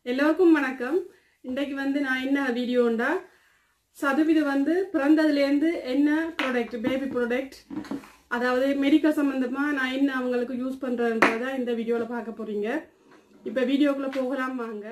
எல்லோருக்கும் வணக்கம் இன்றைக்கு வந்து நான் என்ன வீடியோண்டா சதுவிது வந்து பிறந்ததுலேருந்து என்ன ப்ராடக்ட் பேபி ப்ராடக்ட் அதாவது மெடிக்கல் சம்மந்தமாக நான் என்ன அவங்களுக்கு யூஸ் பண்ணுறேன்றதை இந்த வீடியோவில் பார்க்க போகிறீங்க இப்போ வீடியோக்குள்ளே போகலாம் வாங்க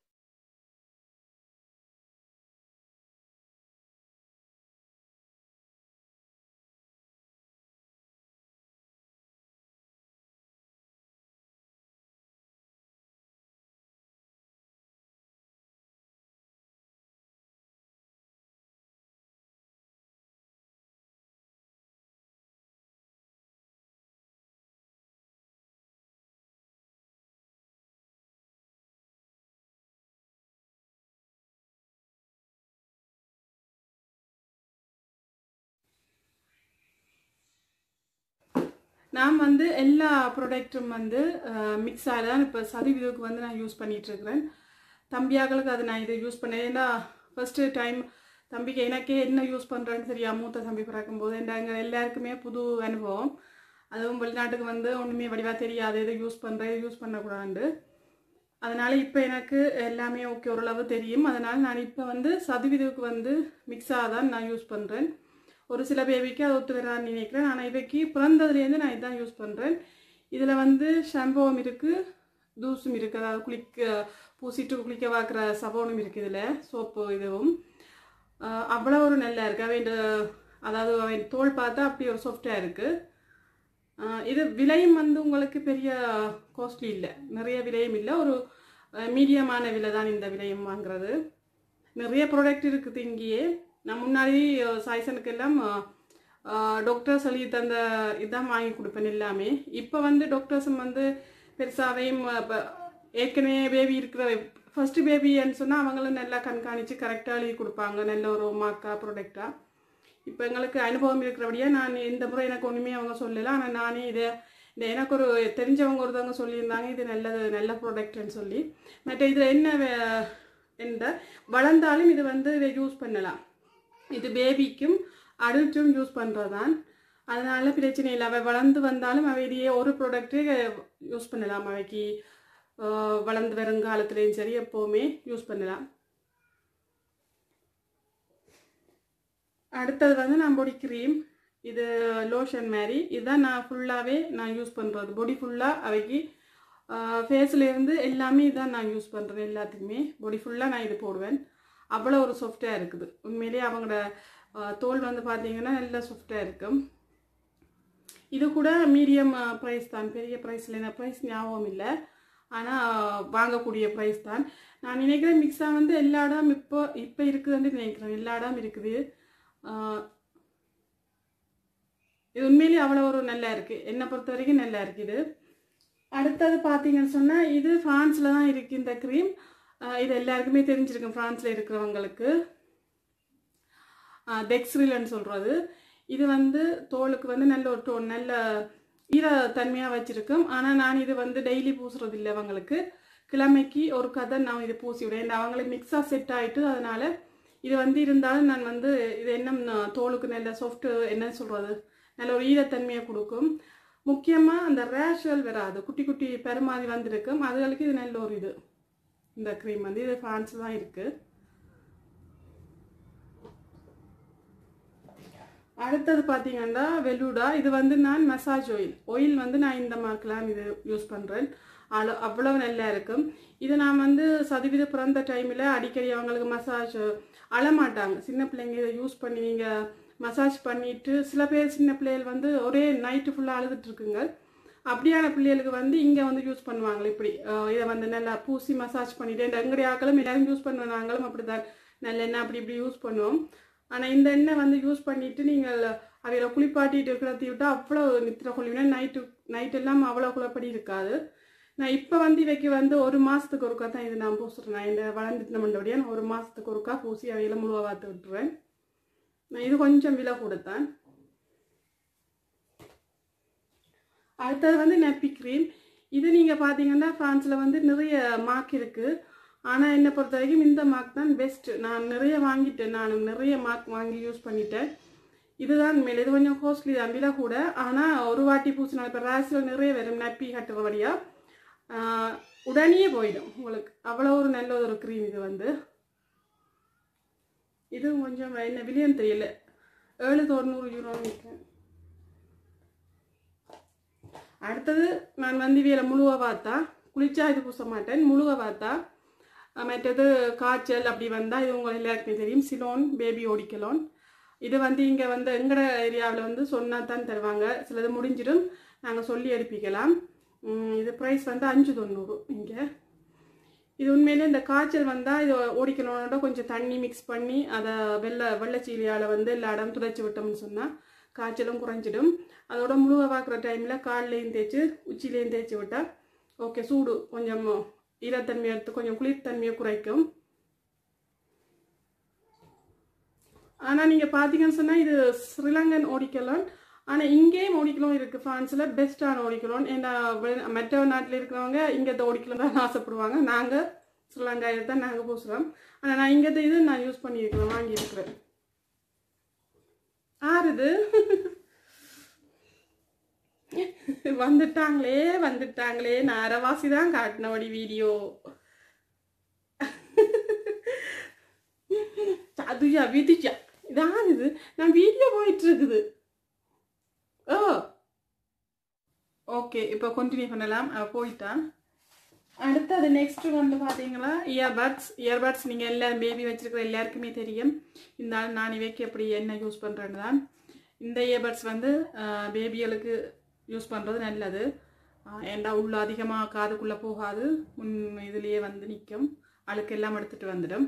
நான் வந்து எல்லா ப்ராடக்ட்டும் வந்து மிக்ஸ் ஆகி இப்போ சதவீதத்துக்கு வந்து நான் யூஸ் பண்ணிட்டு இருக்கிறேன் தம்பியாக்களுக்கு அது நான் இதை யூஸ் பண்ணேன் ஏன்னா ஃபஸ்ட்டு டைம் தம்பிக்கு எனக்கே என்ன யூஸ் பண்ணுறேன்னு சரியா மூத்த தம்பி பிறக்கும்போது எங்கள் எல்லாருக்குமே புது அனுபவம் அதுவும் வெளிநாட்டுக்கு வந்து ஒன்றுமே வடிவாக தெரியாது எதை யூஸ் பண்ணுறேன் யூஸ் பண்ணக்கூடாது அதனால் இப்போ எனக்கு எல்லாமே ஓகே ஓரளவு தெரியும் அதனால் நான் இப்போ வந்து சதவீதத்துக்கு வந்து மிக்ஸாக தான் நான் யூஸ் பண்ணுறேன் ஒரு சில பேபிக்கு அது ஒத்து வரான்னு நினைக்கிறேன் ஆனால் இவைக்கு பிறந்ததுலேருந்து நான் இதான் யூஸ் பண்ணுறேன் இதில் வந்து ஷாம்புவும் இருக்குது தூசும் இருக்குது அதாவது குளிக்க பூசிட்டு குளிக்க வாக்குற சபோனும் இருக்குது இதில் சோப்பு இதுவும் ஆஹ் அவ்வளோ ஒரு நல்லா இருக்குது அவன் அதாவது அவன் தோல் பார்த்தா அப்படி ஒரு சாஃப்டாக இருக்குது இது விலையும் வந்து உங்களுக்கு பெரிய காஸ்ட்லி இல்லை நிறைய விலையும் இல்லை ஒரு மீடியமான விலை தான் இந்த விலையும் வாங்குறது நிறைய ப்ராடக்ட் இருக்குது இங்கேயே நான் முன்னாடி சாய்சனுக்கு எல்லாம் டாக்டர் சொல்லி தந்த இதான் வாங்கி கொடுப்பேன் எல்லாமே இப்போ வந்து டாக்டர்ஸும் வந்து பெருசாவையும் இப்போ ஏற்கனவே பேபி இருக்கிற ஃபர்ஸ்ட் பேபின்னு சொன்னால் அவங்களும் நல்லா கண்காணித்து கரெக்டாக எழுதி கொடுப்பாங்க நல்ல ஒரு மாக்கா ப்ராடக்டாக இப்போ எங்களுக்கு அனுபவம் இருக்கிறபடியே நான் இந்த முறை எனக்கு ஒன்றுமே அவங்க சொல்லலை ஆனால் நானே இதை இந்த எனக்கு ஒரு தெரிஞ்சவங்க ஒருத்தவங்க சொல்லியிருந்தாங்க இது நல்லது நல்ல ப்ராடக்ட்னு சொல்லி மற்ற இதில் என்ன வே- என்ற வளர்ந்தாலும் இது வந்து இதை யூஸ் பண்ணலாம் இது பேபிக்கும் அடல்ட்டும் யூஸ் பண்ணுறது தான் அதனால பிரச்சனை இல்லை அவை வளர்ந்து வந்தாலும் அவை இதையே ஒரு ப்ராடக்ட்டு யூஸ் பண்ணலாம் அவைக்கு ஆஹ், வளர்ந்து வருங்காலத்துலேயும் சரி எப்போவுமே யூஸ் பண்ணலாம் அடுத்தது வந்து நான் பொடி க்ரீம் இது லோஷன் மாதிரி இதுதான் நான் ஃபுல்லாகவே நான் யூஸ் பண்ணுறது பொடி ஃபுல்லாக அவைக்கு ஃபேஸ்லேருந்து எல்லாமே இதான் நான் யூஸ் பண்ணுறேன் எல்லாத்துக்குமே பொடி ஃபுல்லாக நான் இது போடுவேன் அவ்வளோ ஒரு சாஃப்டாக இருக்குது உண்மையிலேயே அவங்களோட ஆஹ், தோல் வந்து பார்த்தீங்கன்னா நல்லா சாஃப்டாக இருக்கும் இது கூட மீடியம் ப்ரைஸ் தான் பெரிய ப்ரைஸில் என்ன ப்ரைஸ் ஞாபகம் இல்லை ஆனால் வாங்கக்கூடிய ப்ரைஸ் தான் நான் நினைக்கிறேன் மிக்ஸா வந்து எல்லா இடம் இப்போ இப்போ இருக்குதுன்னு நினைக்கிறேன் எல்லா இடம் இருக்குது ஆஹ் இது உண்மையிலேயே அவ்வளோ ஒரு நல்லா இருக்குது என்னை பொறுத்த வரைக்கும் நல்லா இருக்குது அடுத்தது பார்த்தீங்கன்னு சொன்னால் இது ஃப்ரான்ஸில் தான் இருக்குது இந்த க்ரீம் இது எல்லாருக்குமே தெரிஞ்சிருக்கும் ஃப்ரான்ஸில் இருக்கிறவங்களுக்கு டெக்ஸ்ரிலன்னு சொல்கிறது இது வந்து தோலுக்கு வந்து நல்ல ஒரு டோன் நல்ல ஈர தன்மையாக வச்சுருக்கும் ஆனால் நான் இது வந்து டெய்லி பூசுறது இல்லை அவங்களுக்கு கிழமைக்கு ஒரு கதை நான் இது பூசி விடுவேன் இந்த அவங்களுக்கு மிக்ஸாக செட் ஆகிட்டு அதனால் இது வந்து இருந்தாலும் நான் வந்து இது என்ன தோலுக்கு நல்ல சாஃப்ட் என்ன சொல்கிறது நல்ல ஒரு ஈரத்தன்மையை கொடுக்கும் முக்கியமாக அந்த ரேஷுவல் வராது குட்டி குட்டி பெருமாதி வந்திருக்கும் அதுகளுக்கு இது நல்ல ஒரு இது இந்த க்ரீம் வந்து இது ஃப்ரான்ஸ் தான் இருக்குது அடுத்தது பார்த்தீங்கன்னா வெலூடா இது வந்து நான் மசாஜ் ஆயில் ஆயில் வந்து நான் இந்த மார்க்கெலாம் இது யூஸ் பண்ணுறேன் அவ்வளோ அவ்வளவு நல்லா இருக்கும் இது நான் வந்து சதவீத பிறந்த டைமில் அடிக்கடி அவங்களுக்கு மசாஜ் அழமாட்டாங்க சின்ன பிள்ளைங்க இதை யூஸ் பண்ணி நீங்கள் மசாஜ் பண்ணிட்டு சில பேர் சின்ன பிள்ளைகள் வந்து ஒரே நைட்டு ஃபுல்லாக அழுதுட்டு இருக்குங்க அப்படியான பிள்ளைகளுக்கு வந்து இங்கே வந்து யூஸ் பண்ணுவாங்க இப்படி அஹ் இதை வந்து நல்லா பூசி மசாஜ் பண்ணிட்டு இந்த எங்களுடைய ஆக்களும் எல்லாரும் யூஸ் பண்ணுவோம் நாங்களும் அப்படி தான் நல்லெண்ணெய் அப்படி இப்படி யூஸ் பண்ணுவோம் ஆனால் இந்த எண்ணெய் வந்து யூஸ் பண்ணிட்டு நீங்கள் அவையில் குளிப்பாட்டிட்டு இருக்கிறத விட்டால் அவ்வளோ நித்திர கொள்ளினா நைட்டு நைட் எல்லாம் அவ்வளோ குழப்படி இருக்காது நான் இப்போ வந்து இவைக்கு வந்து ஒரு மாதத்துக்கு ஒருக்கா தான் இது நான் பூசுறேன் நான் இந்த வளர்ந்துட்டு நம்மளுடைய நான் ஒரு மாதத்துக்கு ஒருக்கா பூசி அவையில முழுவ வாத்து விட்டுருவேன் நான் இது கொஞ்சம் விலை கொடுத்தேன் அடுத்தது வந்து நெப்பி க்ரீம் இது நீங்கள் பார்த்தீங்கன்னா ஃப்ரான்ஸில் வந்து நிறைய மார்க் இருக்குது ஆனால் என்னை பொறுத்த வரைக்கும் இந்த மார்க் தான் பெஸ்ட் நான் நிறைய வாங்கிட்டேன் நான் நிறைய மார்க் வாங்கி யூஸ் பண்ணிட்டேன் இதுதான் மேலே இது கொஞ்சம் காஸ்ட்லி தான் விலை கூட ஆனால் ஒரு வாட்டி பூசினா இப்போ ரேஸில் நிறைய வரும் நப்பி கட்டுறபடியாக உடனே போயிடும் உங்களுக்கு அவ்வளோ ஒரு நல்ல ஒரு க்ரீம் இது வந்து இது கொஞ்சம் என்ன விலைன்னு தெரியல ஏழு தொண்ணூறு யூரோ நிற்கிறேன் அடுத்தது நான் வந்து வேலை முழுவ பார்த்தா குளிச்சா இது பூச மாட்டேன் முழுவ பார்த்தா அஹ் மற்றது காய்ச்சல் அப்படி வந்தால் இது உங்களுக்கு எல்லாருக்குமே தெரியும் சிலோன் பேபி ஓடிக்கலோன் இது வந்து இங்கே வந்து எங்கட ஏரியாவில் வந்து சொன்னால் தான் தருவாங்க சிலது முடிஞ்சிடும் நாங்கள் சொல்லி எடுப்பிக்கலாம் உம், இது ப்ரைஸ் வந்து அஞ்சு தொண்ணூறு இங்கே இது உண்மையிலே இந்த காய்ச்சல் வந்தால் இது ஓடிக்கணும்னோட கொஞ்சம் தண்ணி மிக்ஸ் பண்ணி அதை வெள்ளை வெள்ளைச்சீலியால் வந்து எல்லா இடம் துடைச்சி விட்டோம்னு சொன்னால் காய்ச்சலும் குறைஞ்சிடும் அதோட முழுவ பார்க்குற டைமில் கால்லையும் தேய்ச்சி உச்சிலையும் தேய்ச்சி விட்டால் ஓகே சூடு கொஞ்சம் ஈரத்தன்மையை எடுத்து கொஞ்சம் குளிர்த்தன்மையை குறைக்கும் ஆனால் நீங்கள் பார்த்தீங்கன்னு சொன்னால் இது ஸ்ரீலங்கன் ஓடிக்கலோன் ஆனால் இங்கேயும் ஓடிக்கலோன் இருக்குது ஃப்ரான்ஸில் பெஸ்ட்டான ஓடிக்கலோன் ஏன்னா வெ- மற்ற நாட்டில் இருக்கிறவங்க இங்கே ஓடிக்கலோன் தான் ஆசைப்படுவாங்க நாங்கள் ஸ்ரீலங்கா இது தான் நாங்கள் பூசுகிறோம் ஆனால் நான் இங்கே இது நான் யூஸ் பண்ணியிருக்கிறேன் வாங்கியிருக்கிறேன் ஆறுது வந்துட்டாங்களே வந்துட்டாங்களே நான் அரைவாசி தான் காட்டினபடி வீடியோ அதுயா விதிச்சா இதான் இது நான் வீடியோ போயிட்டு இருக்குது ஓ ஓகே இப்போ கண்டினியூ பண்ணலாம் அவ போயிட்டான் அடுத்தது நெக்ஸ்ட் வந்து பார்த்தீங்களா இயர்பட்ஸ் இயர்பட்ஸ் நீங்கள் எல்லா பேபி வச்சிருக்கிற எல்லாருக்குமே தெரியும் இந்த நாள் நான் இவைக்கு எப்படி என்ன யூஸ் பண்ணுறேன்னு தான் இந்த இயர்பட்ஸ் வந்து பேபிகளுக்கு யூஸ் பண்ணுறது நல்லது ஆஹ் ஏன்டா உள்ள அதிகமாக காதுக்குள்ளே போகாது முன் இதுலேயே வந்து நிற்கும் அழுக்கெல்லாம் எடுத்துகிட்டு வந்துடும்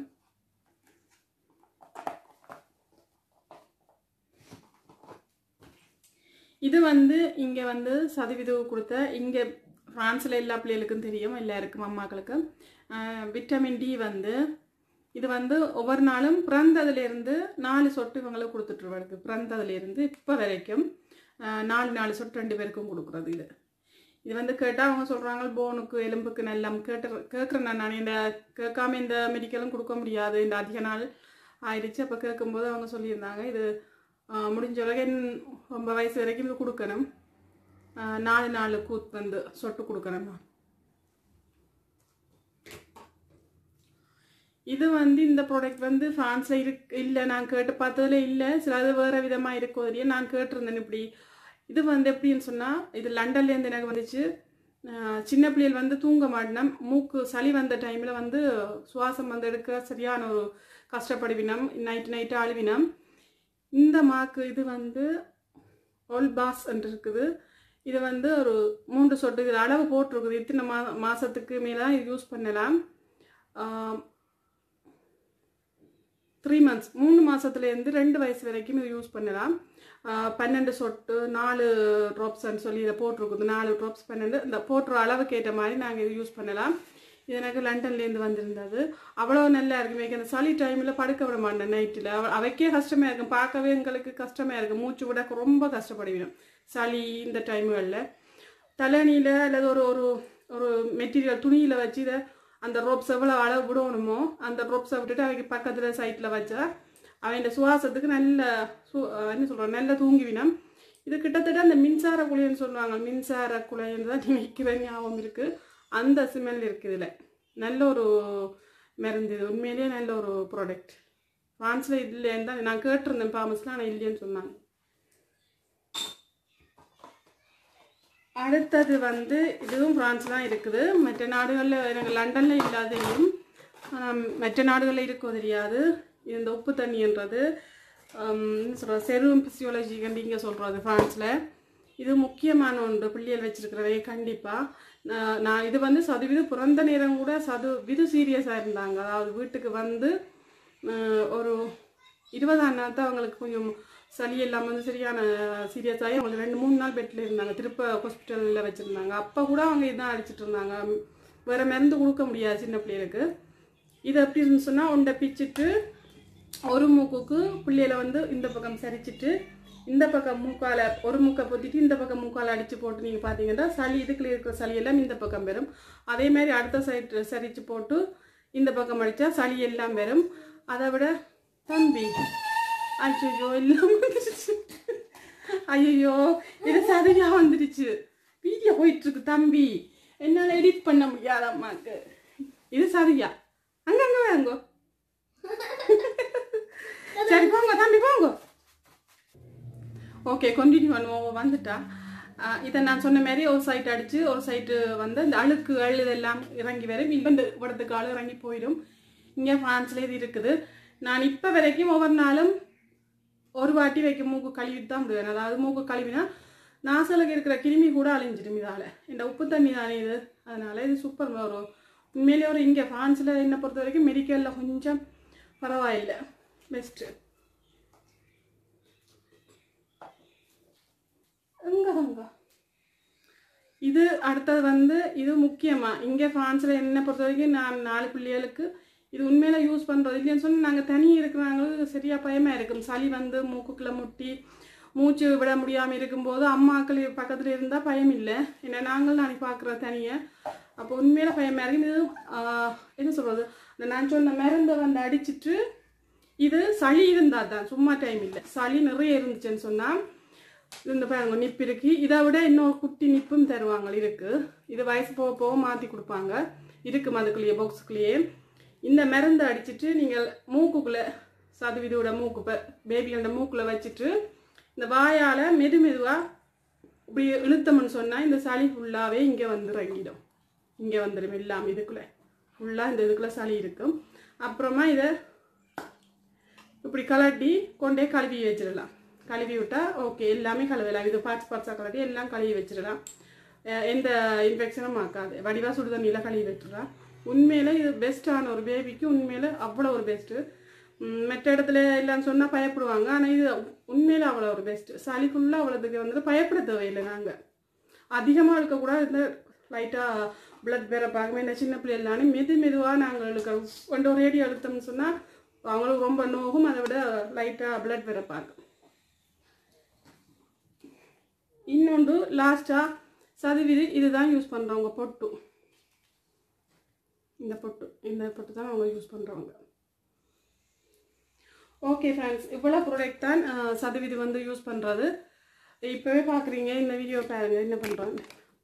இது வந்து இங்கே வந்து சதவீதம் கொடுத்த இங்கே ஃப்ரான்ஸில் எல்லா பிள்ளைகளுக்கும் தெரியும் எல்லாருக்கும் அம்மாக்களுக்கும் ஆஹ் விட்டமின் டி வந்து இது வந்து ஒவ்வொரு நாளும் பிறந்ததுலேருந்து நாலு சொட்டு இவங்களுக்கு கொடுத்துட்ருவாருக்கு பிறந்ததுலேருந்து இப்போ வரைக்கும் ஆஹ் நாலு நாலு சொட்டு ரெண்டு பேருக்கும் கொடுக்குறது இது இது வந்து கேட்டால் அவங்க சொல்கிறாங்க போனுக்கு எலும்புக்கு நல்லம் கேட்டு கேட்குறேன் நான் நான் இந்த கேட்காம இந்த மெடிக்கலும் கொடுக்க முடியாது இந்த அதிக நாள் ஆயிடுச்சு அப்போ கேட்கும்போது அவங்க சொல்லியிருந்தாங்க இது ஆஹ் முடிஞ்ச வரைக்கும் ரொம்ப வயசு வரைக்கும் இது கொடுக்கணும் ஆஹ் நாலு நாலு கூத் வந்து சொட்டு கொடுக்கணும் நான் இது வந்து இந்த ப்ராடக்ட் வந்து ஃப்ரான்ஸில் இருக்கு இல்லை நான் கேட்டு பார்த்ததுல இல்லை சிலது வேறு விதமாக இருக்கோ தெரியும் நான் கேட்டிருந்தேன் இப்படி இது வந்து எப்படின்னு சொன்னால் இது லண்டன்லேருந்து எனக்கு வந்துச்சு ஆஹ் சின்ன பிள்ளைகள் வந்து தூங்க மாட்டினோம் மூக்கு சளி வந்த டைமில் வந்து சுவாசம் வந்து எடுக்க சரியான ஒரு கஷ்டப்படுவினம் நைட்டு நைட்டு அழுவினம் இந்த மாக்கு இது வந்து ஒல் பாஸ் என்று இருக்குது இது வந்து ஒரு மூன்று சொட்டு இது அளவு போட்டிருக்குது இத்தனை மா மாதத்துக்கு மேலே இது யூஸ் பண்ணலாம் த்ரீ மந்த்ஸ் மூணு மாதத்துலேருந்து ரெண்டு வயசு வரைக்கும் இது யூஸ் பண்ணலாம் ஆஹ் பன்னெண்டு சொட்டு நாலு ட்ராப்ஸ்ன்னு சொல்லி இதை போட்டிருக்குது நாலு ட்ராப்ஸ் பன்னெண்டு இந்த போட்டுற அளவுக்கு ஏற்ற மாதிரி நாங்கள் இது யூஸ் பண்ணலாம் இது எனக்கு லண்டன்லேருந்து வந்திருந்தது அவ்வளோ நல்லா இருக்கும் எனக்கு அந்த சளி டைமில் படுக்க விட மாட்டேன் நைட்டில் அவ அவைக்கே கஷ்டமாக இருக்கும் பார்க்கவே எங்களுக்கு கஷ்டமாக இருக்கும் மூச்சு விட ரொம்ப கஷ்டப்படுவிடும் சளி இந்த டைம்களில் தலையணியில் அல்லது ஒரு ஒரு ஒரு மெட்டீரியல் துணியில் வச்சு இதை அந்த ரோப்ஸ் எவ்வளோ அளவு விடணுமோ அந்த ரோப்ஸை விட்டுட்டு அவைக்கு பக்கத்தில் சைட்டில் வச்சா அவன் சுவாசத்துக்கு நல்ல சு அஹ் என்ன சொல்கிறோம் நல்ல தூங்கிவினம் இது கிட்டத்தட்ட அந்த மின்சார குழைன்னு சொல்லுவாங்க மின்சார குழைன்னு தான் நினைக்கிற ஞாபகம் இருக்குது அந்த ஸ்மெல் இருக்குது இதில் நல்ல ஒரு மருந்து இது உண்மையிலேயே நல்ல ஒரு ப்ராடக்ட் ஃப்ரான்ஸில் இல்லைன்னு தான் நான் கேட்டிருந்தேன் ஃபார்மஸில் ஆனால் இல்லைன்னு சொன்னாங்க அடுத்தது வந்து இதுவும் பிரான்ஸ் தான் இருக்குது மற்ற நாடுகளில் எனக்கு லண்டனில் இல்லாதையும் ஆம், மற்ற நாடுகளில் இருக்கோ தெரியாது இது இந்த உப்பு தண்ணின்றது சொல்கிற செரும் பிசியோலஜி கண்டி இங்கே சொல்கிறது ஃப்ரான்ஸில் இது முக்கியமான ஒன்று பிள்ளைகள் வச்சிருக்கிறவை கண்டிப்பாக நான் இது வந்து சதுவிது பிறந்த நேரம் கூட சது விது சீரியஸாக இருந்தாங்க அதாவது வீட்டுக்கு வந்து அஹ், ஒரு இருபதாம் நாள் தான் அவங்களுக்கு கொஞ்சம் சளி எல்லாம் வந்து சரியான சீரியஸ் ஆகி அவங்க ரெண்டு மூணு நாள் பெட்டில் இருந்தாங்க திருப்ப ஹாஸ்பிட்டலில் வச்சுருந்தாங்க அப்போ கூட அவங்க இதான் அடிச்சிட்டு இருந்தாங்க வேறு மருந்து கொடுக்க முடியாது சின்ன பிள்ளைகளுக்கு இது எப்படி இருந்துச்சு சொன்னால் உண்டை பிச்சுட்டு ஒரு மூக்குக்கு பிள்ளையில வந்து இந்த பக்கம் சரிச்சிட்டு இந்த பக்கம் மூக்கால ஒரு மூக்கை பொத்திட்டு இந்த பக்கம் மூக்கால அடிச்சு போட்டு நீங்கள் பார்த்தீங்கன்னா சளி இதுக்குள்ள இருக்கிற சளி எல்லாம் இந்த பக்கம் வரும் அதே மாதிரி அடுத்த சைடு சரிச்சு போட்டு இந்த பக்கம் அடித்தா சளி எல்லாம் வரும் அதை விட தம்பி ஐயோ எல்லாம் வந்துருச்சு ஐயோ இது சதையா வந்துடுச்சு வீடியோ போயிட்டு இருக்கு தம்பி என்னால் எடிட் பண்ண முடியாது அம்மாக்கு இது சரியா அங்கங்க வாங்கோ சரி போங்க தம்பி போங்க ஓகே கண்டினியூ பண்ணுவோம் வந்துட்டா ஆஹ் இதை நான் சொன்ன மாதிரி ஒரு சைட் அடிச்சு ஒரு சைட்டு வந்து இந்த அழுக்குகள் இதெல்லாம் இறங்கி வரும் இந்த இடத்துக்கு ஆள் இறங்கி போயிடும் இங்கே ஃப்ரான்ஸ்ல இது இருக்குது நான் இப்போ வரைக்கும் ஒவ்வொரு நாளும் ஒரு வாட்டி வைக்க மூக்கு கழுவிட்டு தான் விடுவேன் அதாவது மூக்கு கழுவினா நாசலுக்கு இருக்கிற கிருமி கூட அழிஞ்சிடும் இதால் இந்த உப்பு தண்ணி தானே இது அதனால இது சூப்பர் ஒரு உண்மையிலே ஒரு இங்கே ஃப்ரான்ஸில் என்னை பொறுத்த வரைக்கும் மெடிக்கலில் கொஞ்சம் பரவாயில்லை பெஸ்ட்டு எங்க அங்க இது அடுத்தது வந்து இது முக்கியமா இங்கே ஃப்ரான்ஸில் என்ன பொறுத்த வரைக்கும் நான் நாலு பிள்ளைகளுக்கு இது உண்மையில யூஸ் பண்ணுறது இல்லைன்னு சொன்னா நாங்கள் தனியாக இருக்கிறாங்களுக்கு சரியாக பயமாக இருக்கும் சளி வந்து மூக்குக்குள்ள முட்டி மூச்சு விட முடியாமல் இருக்கும்போது அம்மாக்கள் பக்கத்தில் இருந்தால் பயம் இல்லை ஏன்னா நாங்கள் நாளைக்கு பார்க்குற தனியாக அப்போ உண்மையில பயமாக இருக்கும் இது ஆஹ், என்ன சொல்கிறது இந்த நான் சொன்ன மருந்தை வந்து அடிச்சிட்டு இது சளி இருந்தால் தான் சும்மா டைம் இல்லை சளி நிறைய இருந்துச்சுன்னு சொன்னால் இந்த பாருங்க நிப்பு இருக்கு இதை விட இன்னொரு குட்டி நிப்பும் தருவாங்க இருக்கு இது வயசு போக போக மாற்றி கொடுப்பாங்க இருக்கு அதுக்குள்ளேயே பாக்ஸுக்குள்ளேயே இந்த மருந்தை அடிச்சிட்டு நீங்கள் மூக்குக்குள்ளே சதவீதோட மூக்கு பேபியோட மூக்கில் வச்சுட்டு இந்த வாயால் மெது மெதுவாக இப்படி இழுத்தம்னு சொன்னால் இந்த சளி ஃபுல்லாகவே இங்கே வந்து இறங்கிடும் இங்கே வந்துடும் எல்லாம் இதுக்குள்ளே ஃபுல்லாக இந்த இதுக்குள்ளே சளி இருக்கும் அப்புறமா இதை இப்படி கலட்டி கொண்டே கழுவி வச்சிடலாம் கழுவி விட்டா ஓகே எல்லாமே கழுவலாம் இது பார்ட்ஸ் பார்ட்ஸாக கலட்டி எல்லாம் கழுவி வச்சிடலாம் அஹ் எந்த இன்ஃபெக்ஷனும் ஆக்காது வடிவா சுடு தண்ணியில் கழுவி வச்சிடலாம் உண்மையில இது பெஸ்ட்டான ஒரு பேபிக்கு உண்மையில அவ்வளோ ஒரு பெஸ்ட்டு மற்ற இடத்துல இல்லைன்னு சொன்னால் பயப்படுவாங்க ஆனால் இது உண்மையில அவ்வளோ ஒரு பெஸ்ட்டு சளி ஃபுல்லாக அவ்வளோதுக்கு வந்துட்டு பயப்பட தேவையில்லை நாங்கள் அதிகமாக இருக்கக்கூடாது இந்த லைட்டாக பிளட் வேற பார்க்கவே இந்த சின்ன பிள்ளைகளானே மெது மெதுவாக நாங்கள் இழுக்கிறோம் கொண்டு ஒரு ரேடியோ அழுத்தம்னு சொன்னால் அவங்களுக்கு ரொம்ப நோகும் அதை விட லைட்டாக பிளட் வேற பார்க்கும் இன்னொன்று லாஸ்ட்டாக சதவீது இதுதான் யூஸ் பண்ணுறவங்க பொட்டு இந்த பொட்டு இந்த பொட்டு தான் அவங்க யூஸ் பண்ணுறவங்க ஓகே ஃப்ரெண்ட்ஸ் இவ்வளோ ப்ராடக்ட் தான் அஹ், சதவீது வந்து யூஸ் பண்ணுறது இப்போவே பார்க்குறீங்க இந்த வீடியோ பாருங்க என்ன பண்ணுறாங்க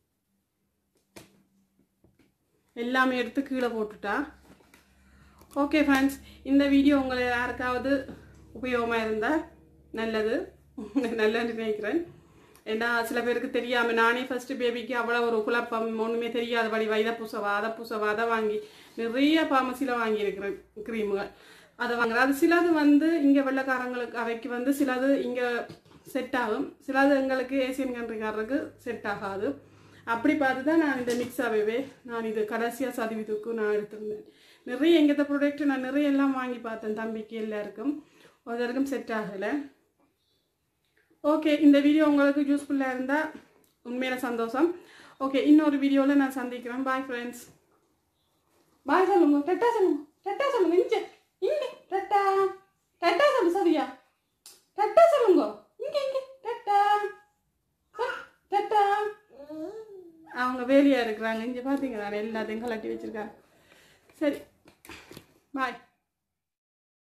எல்லாமே எடுத்து கீழே போட்டுட்டா ஓகே ஃப்ரெண்ட்ஸ் இந்த வீடியோ உங்களை யாருக்காவது உபயோகமாக இருந்தால் நல்லது நல்லதுன்னு நினைக்கிறேன் ஏன்னா சில பேருக்கு தெரியாமல் நானே ஃபஸ்ட்டு பேபிக்கு அவ்வளோ ஒரு குழப்பம் ஒன்றுமே தெரியாதபடி இதை பூசவா அதை பூசவா அதை வாங்கி நிறைய ஃபார்மசியில் வாங்கியிருக்கிறேன் க்ரீமுகள் அதை வாங்குறேன் அது சிலது வந்து இங்கே வெள்ளைக்காரங்களுக்கு அவைக்கு வந்து சிலது இங்கே செட் ஆகும் சிலது எங்களுக்கு ஏசியன் கண்ட்ரிக்காரருக்கு செட் ஆகாது அப்படி பார்த்து தான் நான் இந்த மிக்ஸ் ஆகவே நான் இது கடைசியாக சதவீதத்துக்கு நான் எடுத்திருந்தேன் நிறைய எங்கத்த ப்ராடக்ட் நான் நிறைய எல்லாம் வாங்கி பார்த்தேன் தம்பிக்கு எல்லாருக்கும் ஒருத்தருக்கும் செட் ஆகலை ஓகே இந்த வீடியோ உங்களுக்கு யூஸ்ஃபுல்லாக இருந்தால் உண்மையில சந்தோஷம் ஓகே இன்னொரு வீடியோவில் நான் சந்திக்கிறேன் பாய் ஃப்ரெண்ட்ஸ் பாய் சொல்லுங்க டட்டா சொல்லுங்க டட்டா சொல்லுங்க இங்கே இங்கே டட்டா டட்டா சொல்லு சரியா டட்டா சொல்லுங்க இங்கே இங்கே டட்டா சொல், டட்டா அவங்க வேலையாக இருக்கிறாங்க இங்கே பார்த்தீங்களா எல்லாத்தையும் கலட்டி வச்சிருக்காங்க சரி பாய்